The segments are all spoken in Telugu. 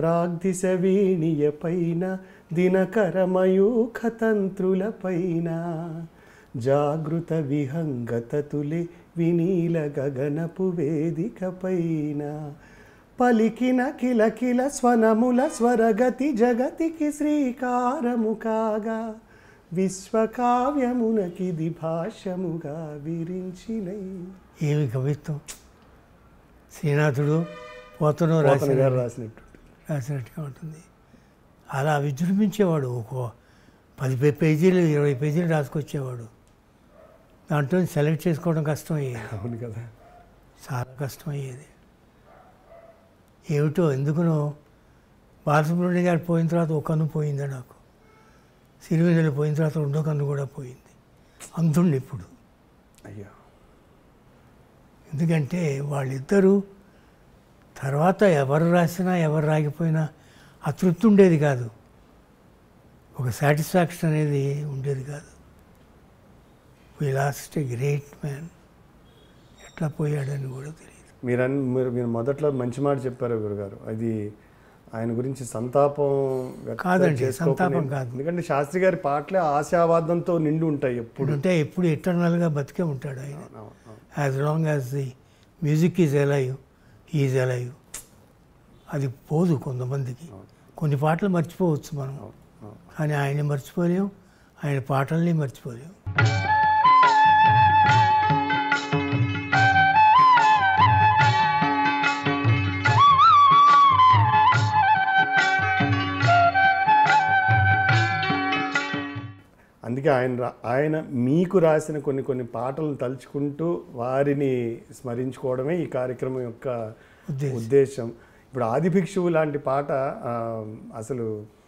ప్రాగ్దిశ వీణియ పైన దినకరమయూఖ తంత్రుల పైన జాగృత విహంగతతులే వినీల గగనపు వేదిక పైన పలికిన కిలకిల స్వనముల స్వరగతి జగతికి శ్రీకారము కాగా విశ్వకావ్యమునకిది భాష్యముగా విరించినై ఏమి కవిత్వం శ్రీనాథుడు పోతను పోతన రాసిన గారు రాసినట్టు రాసినట్టుగా ఉంటుంది అలా విజృంభించేవాడు ఒక పది పే- పేజీలు ఇరవై పేజీలు రాసుకొచ్చేవాడు దాంట్లో సెలెక్ట్ చేసుకోవడం కష్టం అయ్యేది అవును కదా చాలా కష్టం అయ్యేది ఏమిటో ఎందుకునో బాలసుబ్రహ్మణ్యం గారు పోయిన తర్వాత ఒక కన్ను పోయిందా నాకు సిరివెన్నెల పోయిన తర్వాత రెండో కన్ను కూడా పోయింది అంతుండి ఇప్పుడు అయ్యో ఎందుకంటే వాళ్ళిద్దరూ తర్వాత ఎవరు రాసినా ఎవరు రాగిపోయినా ఆ తృప్తి ఉండేది కాదు ఒక సాటిస్ఫాక్షన్ అనేది ఉండేది కాదు we lost a great man ఎట్లా పోయాడని కూడా తెలియదు మీరు అన్- మీరు మీరు మొదట్లో మంచి మాట చెప్పారు గురుగారు అది ఆయన గురించి సంతాపం వ్యక్తం కాదండి, చేసుకోకుండా- సంతాపం కాదు. ఎందుకంటే శాస్త్రి గారి పాటలే ఆశావాదంతో నిండి ఉంటాయి ఎప్పుడు ఇప్పుడు ఉంటే ఎప్పుడు ఎటర్నల్గా బతికే ఉంటాడు ఆయన అవును, అవును. As long as the music is alive is alive అది పోదు కొంతమందికి కొన్ని పాటలు మర్చిపోవచ్చు మనం అవును, అవును. కానీ ఆయన మర్చిపోలేం ఆయన పాటల్ని మర్చిపోలేం అందుకే ఆయన రా- ఆయన మీకు రాసిన కొన్ని కొన్ని పాటలను తలుచుకుంటూ వారిని స్మరించుకోవడమే ఈ కార్యక్రమం యొక్క ఉద్దేశం. ఉద్దేశం ఇప్పుడు ఆదిభిక్షువు లాంటి పాట ఆ, అసలు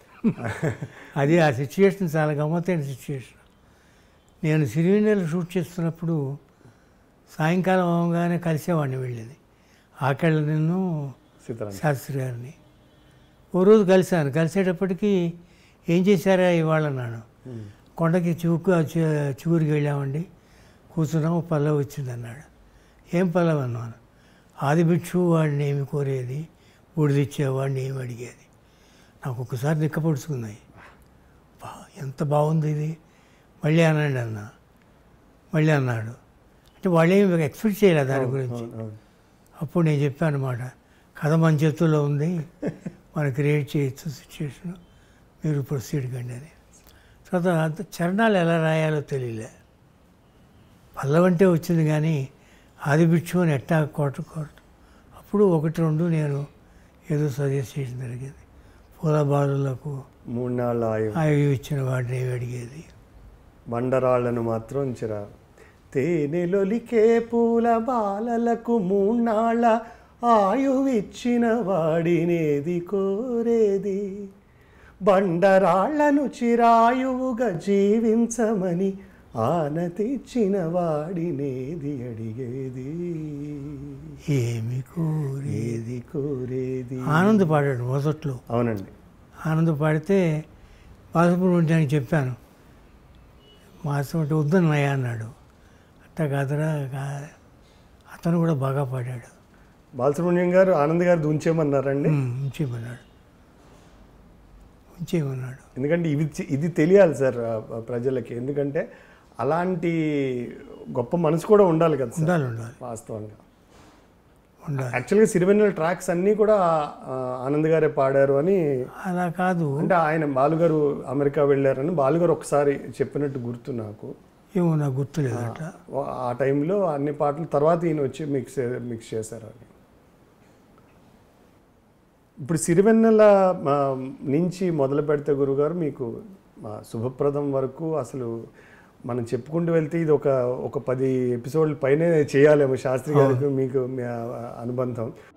అది ఆ సిచ్యుయేషన్ చాలా గమ్మత్తైన సిచ్యుయేషన్ నేను సిరివెన్నెల షూట్ చేస్తున్నప్పుడు సాయంకాలం అవగానే కలిసేవాడిని వెళ్ళేది ఆకళ్ళ నిన్ను సీతారాం శాస్త్రి గారిని ఓ రోజు కలిశాను కలిసేటప్పటికి ఏం చేశారా ఇవాళ అన్నాను కొండకి చివుకు చి- చిగురికి వెళ్ళామండి కూర్చున్నాము పల్లవి వచ్చింది అన్నాడు ఏం పల్లవి అన్నాను ఆది భిక్షు వాడిని ఏమి కోరేది బుడిదిచ్చేవాడిని ఏమి అడిగేది నాకు ఒకసారి నిక్కపొడుచుకున్నాయి బా ఎంత బాగుంది ఇది మళ్ళీ అనండి అన్న మళ్ళీ అన్నాడు అంటే వాళ్ళు ఏమి ఎక్స్పెక్ట్ చేయలేదు దాని గురించి అవును, అవును. అప్పుడు నేను చెప్పాను అనమాట కథ మన చేతుల్లో ఉంది మనం క్రియేట్ చేయొచ్చు సిచ్యుయేషన్ మీరు ప్రొసీడ్ కండి అని తర్వాత అంత చరణాలు ఎలా రాయాలో తెలియలే పల్లవంటే వచ్చింది కానీ ఆది బిచ్చు అని ఎట్టా కోట కోట అప్పుడు ఒకటి రెండు నేను ఏదో సజెస్ట్ చేయడం జరిగింది పూల బాలులకు మూడు నాళ్ళ ఆయు అవి ఇచ్చిన వాడిని ఏమి అడిగేది బండరాళ్లను మాత్రం చిరా తేనెలొలికే పూల బాలలకు మూన్నాళ్ళ ఆయువిచ్చిన వాడినేది కోరేది బండరాళ్లను చిరాయువుగా జీవించమని ఆనతిచ్చిన వాడినేది అడిగేది ఏమి కోరి ఏది కోరేది ఆనంద్ పాడాడు మొదట్లో అవునండి ఆనంద పాడితే బాలసుబ్రహ్మణ్యానికి చెప్పాను మాసం అంటే వద్దన్నయ్య అన్నాడు అట్ట కాదురా కా- అతను కూడా బాగా పాడాడు బాలసుబ్రహ్మణ్యం గారు ఆనంద్ గారు ఉంచేయమన్నారండి "ఉమ్, ఉంచేయమన్నాడు ఉంచేయమన్నాడు ఎందుకంటే ఇది ఇది తెలియాలి సార్ ఆ, ఆ ప్రజలకి ఎందుకంటే అలాంటి గొప్ప మనసు కూడా ఉండాలి కదా సార్ ఉండాలి ఉండాలి వాస్తవంగా ఉండాలి యాక్చువల్గా సిరివెన్నెల ట్రాక్స్ అన్నీ కూడా ఆ, ఆనంద్ గారే పాడారు అని అలా కాదు అంటే ఆయన బాలుగారు అమెరికా వెళ్ళారని బాలుగారు ఒకసారి చెప్పినట్టు గుర్తు నాకు ఏమో నాకు గుర్తులేదు అట్లా ఆ టైంలో అన్ని పాటలు తర్వాత ఈయన వచ్చి మిక్స్ మిక్స్ చేశారు అని ఇప్పుడు సిరివెన్నెల ఆ, నుంచి మొదలు పెడితే గురుగారు మీకు ఆ, శుభప్రదం వరకు అసలు మనం చెప్పుకుంటూ వెళ్తే ఇది ఒక ఒక పది ఎపిసోడ్ల పైనే చేయాలేమో శాస్త్రి గారికి మీకు మీ ఆ, అనుబంధం